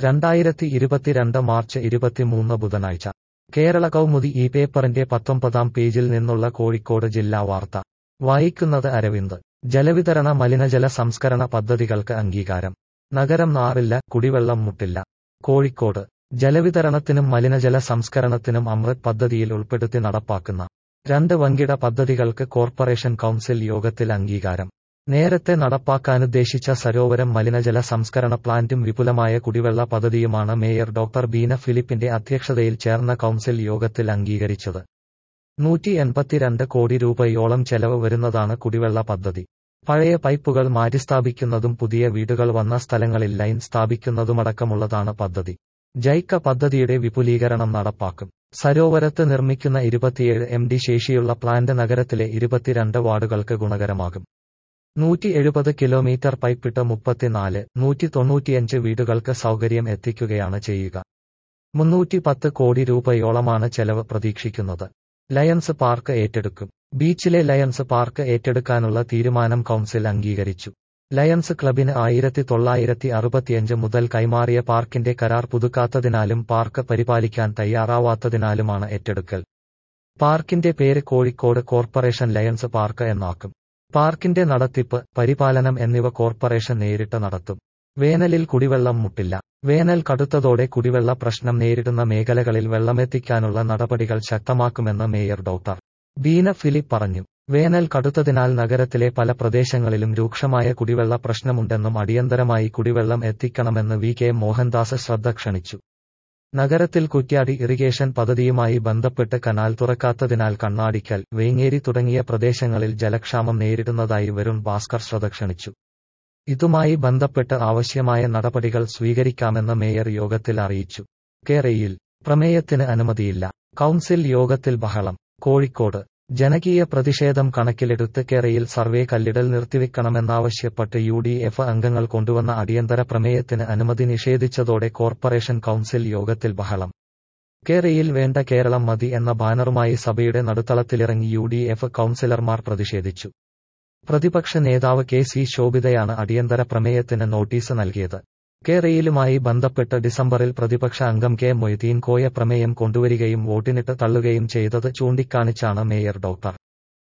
രണ്ടായിരത്തി ഇരുപത്തിരണ്ട് മാർച്ച് ഇരുപത്തിമൂന്ന് ബുധനാഴ്ച കേരള കൗമുദി ഈ പേപ്പറിന്റെ പത്തൊമ്പതാം പേജിൽ നിന്നുള്ള കോഴിക്കോട് ജില്ലാ വാർത്ത വായിക്കുന്നത് അരവിന്ദ് ജലവിതരണ മലിനജല സംസ്കരണ പദ്ധതികൾക്ക് അംഗീകാരം നഗരം നാറില്ല കുടിവെള്ളം മുട്ടില്ല കോഴിക്കോട് ജലവിതരണത്തിനും മലിനജല സംസ്കരണത്തിനും അമൃത് പദ്ധതിയിൽ ഉൾപ്പെടുത്തി നടപ്പാക്കുന്ന രണ്ട് വൻകിട പദ്ധതികൾക്ക് കോർപ്പറേഷൻ കൗൺസിൽ യോഗത്തിൽ അംഗീകാരം നേരത്തെ നടപ്പാക്കാനുദ്ദേശിച്ച സരോവരം മലിനജല സംസ്കരണ പ്ലാന്റും വിപുലമായ കുടിവെള്ള പദ്ധതിയുമാണ് മേയർ ഡോക്ടർ ബീന ഫിലിപ്പിന്റെ അധ്യക്ഷതയിൽ ചേർന്ന കൗൺസിൽ യോഗത്തിൽ അംഗീകരിച്ചത് നൂറ്റി എൺപത്തിരണ്ട് കോടി രൂപയോളം ചെലവ് വരുന്നതാണ് കുടിവെള്ള പദ്ധതി പഴയ പൈപ്പുകൾ മാറ്റിസ്ഥാപിക്കുന്നതും പുതിയ വീടുകൾ വന്ന സ്ഥലങ്ങളിൽ ലൈൻ സ്ഥാപിക്കുന്നതുമടക്കമുള്ളതാണ് പദ്ധതി ജൈക്ക പദ്ധതിയുടെ വിപുലീകരണം നടപ്പാക്കും സരോവരത്ത് നിർമ്മിക്കുന്ന ഇരുപത്തിയേഴ് എം ഡി ശേഷിയുള്ള പ്ലാന്റ് നഗരത്തിലെ ഇരുപത്തിരണ്ട് വാർഡുകൾക്ക് ഗുണകരമാകും നൂറ്റി എഴുപത് കിലോമീറ്റർ പൈപ്പിട്ട് മുപ്പത്തിനാല് നൂറ്റി തൊണ്ണൂറ്റിയഞ്ച് വീടുകൾക്ക് സൗകര്യം എത്തിക്കുകയാണ് ചെയ്യുക മുന്നൂറ്റി പത്ത് കോടി രൂപയോളമാണ് ചെലവ് പ്രതീക്ഷിക്കുന്നത് ലയൺസ് പാർക്ക് ഏറ്റെടുക്കും ബീച്ചിലെ ലയൺസ് പാർക്ക് ഏറ്റെടുക്കാനുള്ള തീരുമാനം കൗൺസിൽ അംഗീകരിച്ചു ലയൺസ് ക്ലബിന് ആയിരത്തി തൊള്ളായിരത്തി അറുപത്തിയഞ്ച് മുതൽ കൈമാറിയ പാർക്കിന്റെ കരാർ പുതുക്കാത്തതിനാലും പാർക്ക് പരിപാലിക്കാൻ തയ്യാറാവാത്തതിനാലുമാണ് ഏറ്റെടുക്കൽ പാർക്കിന്റെ പേര് കോഴിക്കോട് കോർപ്പറേഷൻ ലയൺസ് പാർക്ക് എന്നാക്കും പാർക്കിന്റെ നടത്തിപ്പ് പരിപാലനം എന്നിവ കോർപ്പറേഷൻ നേരിട്ട് നടത്തും വേനലിൽ കുടിവെള്ളം മുട്ടില്ല വേനൽ കടുത്തതോടെ കുടിവെള്ള പ്രശ്നം നേരിടുന്ന മേഖലകളിൽ വെള്ളമെത്തിക്കാനുള്ള നടപടികൾ ശക്തമാക്കുമെന്ന് മേയർ ഡോക്ടർ ബീന ഫിലിപ്പ് പറഞ്ഞു വേനൽ കടുത്തതിനാൽ നഗരത്തിലെ പല പ്രദേശങ്ങളിലും രൂക്ഷമായ കുടിവെള്ള പ്രശ്നമുണ്ടെന്നും അടിയന്തരമായി കുടിവെള്ളം എത്തിക്കണമെന്ന് വി കെ മോഹൻദാസ് ശ്രദ്ധ ക്ഷണിച്ചു നഗരത്തിൽ കുറ്റ്യാടി ഇറിഗേഷൻ പദ്ധതിയുമായി ബന്ധപ്പെട്ട് കനാൽ തുറക്കാത്തതിനാൽ കണ്ണാടിക്കൽ വേങ്ങേരി തുടങ്ങിയ പ്രദേശങ്ങളിൽ ജലക്ഷാമം നേരിടുന്നതായി വരുൺ ഭാസ്കർ ശ്രദ്ധ ക്ഷണിച്ചു ഇതുമായി ബന്ധപ്പെട്ട് ആവശ്യമായ നടപടികൾ സ്വീകരിക്കാമെന്ന് മേയർ യോഗത്തിൽ അറിയിച്ചു കേരയിൽ പ്രമേയത്തിന് അനുമതിയില്ല കൗൺസിൽ യോഗത്തിൽ ബഹളം കോഴിക്കോട് ജനകീയ പ്രതിഷേധം കണക്കിലെടുത്ത് കേരയിൽ സർവേ കല്ലിടൽ നിർത്തിവെക്കണമെന്നാവശ്യപ്പെട്ട് യു ഡി എഫ് അംഗങ്ങൾ കൊണ്ടുവന്ന അടിയന്തര പ്രമേയത്തിന് അനുമതി നിഷേധിച്ചതോടെ കോർപ്പറേഷൻ കൗൺസിൽ യോഗത്തിൽ ബഹളം കേരയിൽ വേണ്ട കേരളം മതി എന്ന ബാനറുമായി സഭയുടെ നടുത്തളത്തിലിറങ്ങി യു ഡി എഫ് കൗൺസിലർമാർ പ്രതിഷേധിച്ചു പ്രതിപക്ഷ നേതാവ് കെ സി ശോഭിതയാണ് അടിയന്തര പ്രമേയത്തിന് നോട്ടീസ് നൽകിയത് കേരയിലുമായി ബന്ധപ്പെട്ട് ഡിസംബറിൽ പ്രതിപക്ഷ അംഗം കെ മൊയ്തീൻ കോയ പ്രമേയം കൊണ്ടുവരികയും വോട്ടിനിട്ട് തള്ളുകയും ചെയ്തത് ചൂണ്ടിക്കാണിച്ചാണ് മേയർ ഡോക്ടർ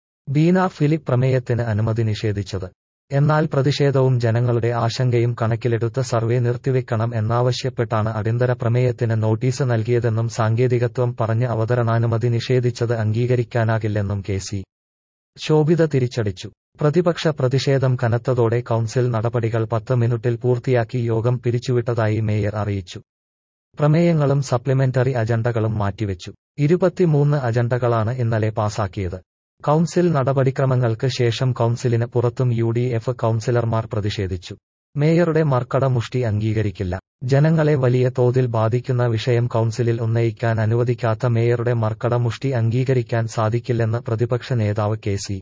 ബീന ഫിലിപ്പ് പ്രമേയത്തിന് അനുമതി നിഷേധിച്ചത് എന്നാൽ പ്രതിഷേധവും ജനങ്ങളുടെ ആശങ്കയും കണക്കിലെടുത്ത് സർവേ നിർത്തിവെക്കണം എന്നാവശ്യപ്പെട്ടാണ് അടിയന്തര പ്രമേയത്തിന് നോട്ടീസ് നൽകിയതെന്നും സാങ്കേതികത്വം പറഞ്ഞ് അവതരണാനുമതി നിഷേധിച്ചത് അംഗീകരിക്കാനാകില്ലെന്നും കെ സി ശോഭിത തിരിച്ചടിച്ചു പ്രതിപക്ഷ പ്രതിഷേധം കനത്തതോടെ കൗൺസിൽ നടപടികൾ പത്ത് മിനിറ്റിൽ പൂർത്തിയാക്കി യോഗം പിരിച്ചുവിട്ടതായി മേയർ അറിയിച്ചു പ്രമേയങ്ങളും സപ്ലിമെന്ററി അജണ്ടകളും മാറ്റിവെച്ചു ഇരുപത്തിമൂന്ന് അജണ്ടകളാണ് ഇന്നലെ പാസാക്കിയത് കൗൺസിൽ നടപടിക്രമങ്ങൾക്ക് ശേഷം കൗൺസിലിന് പുറത്തും യു ഡി എഫ് കൗൺസിലർമാർ പ്രതിഷേധിച്ചു മേയറുടെ മർക്കട മുഷ്ടി അംഗീകരിക്കില്ല ജനങ്ങളെ വലിയ തോതിൽ ബാധിക്കുന്ന വിഷയം കൗൺസിലിൽ ഉന്നയിക്കാൻ അനുവദിക്കാത്ത മേയറുടെ മർക്കട മുഷ്ടി അംഗീകരിക്കാൻ സാധിക്കില്ലെന്ന് പ്രതിപക്ഷ നേതാവ് കെ സി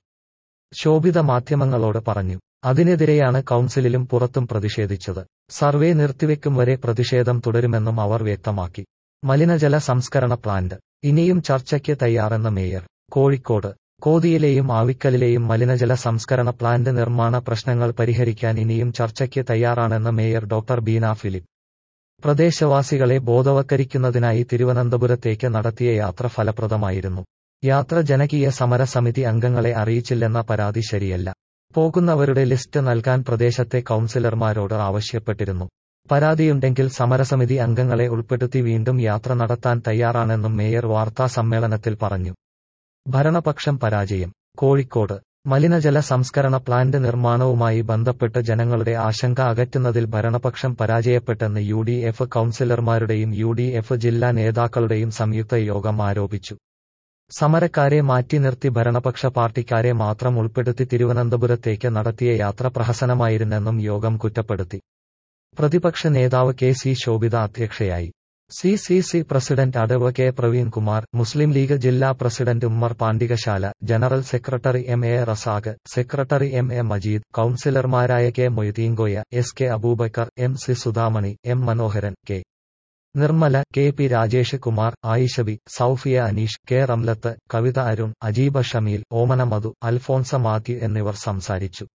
ശോഭിത മാധ്യമങ്ങളോട് പറഞ്ഞു അതിനെതിരെയാണ് കൗൺസിലിലും പുറത്തും പ്രതിഷേധിച്ചത് സർവേ നിർത്തിവെക്കും വരെ പ്രതിഷേധം തുടരുമെന്നും അവർ വ്യക്തമാക്കി മലിനജല സംസ്കരണ പ്ലാന്റ് ഇനിയും ചർച്ചയ്ക്ക് തയ്യാറെന്ന മേയർ കോഴിക്കോട് കോതിയിലെയും ആവിക്കലിലെയും മലിനജല സംസ്കരണ പ്ലാന്റ് നിർമ്മാണ പ്രശ്നങ്ങൾ പരിഹരിക്കാൻ ഇനിയും ചർച്ചയ്ക്ക് തയ്യാറാണെന്ന് മേയർ ഡോക്ടർ ബീന ഫിലിപ്പ് പ്രദേശവാസികളെ ബോധവൽക്കരിക്കുന്നതിനായി തിരുവനന്തപുരത്തേക്ക് നടത്തിയ യാത്ര ഫലപ്രദമായിരുന്നു യാത്ര ജനകീയ സമരസമിതി അംഗങ്ങളെ അറിയിച്ചില്ലെന്ന പരാതി ശരിയല്ല പോകുന്നവരുടെ ലിസ്റ്റ് നൽകാൻ പ്രദേശത്തെ കൗൺസിലർമാരോട് ആവശ്യപ്പെട്ടിരുന്നു പരാതിയുണ്ടെങ്കിൽ സമരസമിതി അംഗങ്ങളെ ഉൾപ്പെടുത്തി വീണ്ടും യാത്ര നടത്താൻ തയ്യാറാണെന്നും മേയർ വാർത്താ സമ്മേളനത്തിൽ പറഞ്ഞു ഭരണപക്ഷം പരാജയം കോഴിക്കോട് മലിനജല സംസ്കരണ പ്ലാന്റ് നിർമ്മാണവുമായി ബന്ധപ്പെട്ട് ജനങ്ങളുടെ ആശങ്ക അകറ്റുന്നതിൽ ഭരണപക്ഷം പരാജയപ്പെട്ടെന്ന് യു ഡി എഫ് കൗൺസിലർമാരുടെയും യു ഡി എഫ് ജില്ലാ നേതാക്കളുടെയും സംയുക്ത യോഗം ആരോപിച്ചു സമരക്കാരെ മാറ്റി നിർത്തി ഭരണപക്ഷ പാർട്ടിക്കാരെ മാത്രം ഉൾപ്പെടുത്തി തിരുവനന്തപുരത്തേക്ക് നടത്തിയ യാത്ര പ്രഹസനമായിരുന്നെന്നും യോഗം കുറ്റപ്പെടുത്തി പ്രതിപക്ഷ നേതാവ് കെ സി ശോഭിത അധ്യക്ഷയായി സി സി സി പ്രസിഡന്റ് അടവ് കെ പ്രവീൺകുമാർ മുസ്ലിം ലീഗ് ജില്ലാ president Ummer Pandikasala general secretary M A Razak secretary M A Majeed കൌൺസിലർമാരായ K Moideenkoya S K Aboobacker M C Sudhamani M Manoharan K Nirmala K P Rajesh Kumar Ayishabi Soufiya Aneesh K Ramlath Kavitha Arun Ajeeba Shameel Omana Madhu Alphonsa Mathew എന്നിവർ സംസാരിച്ചു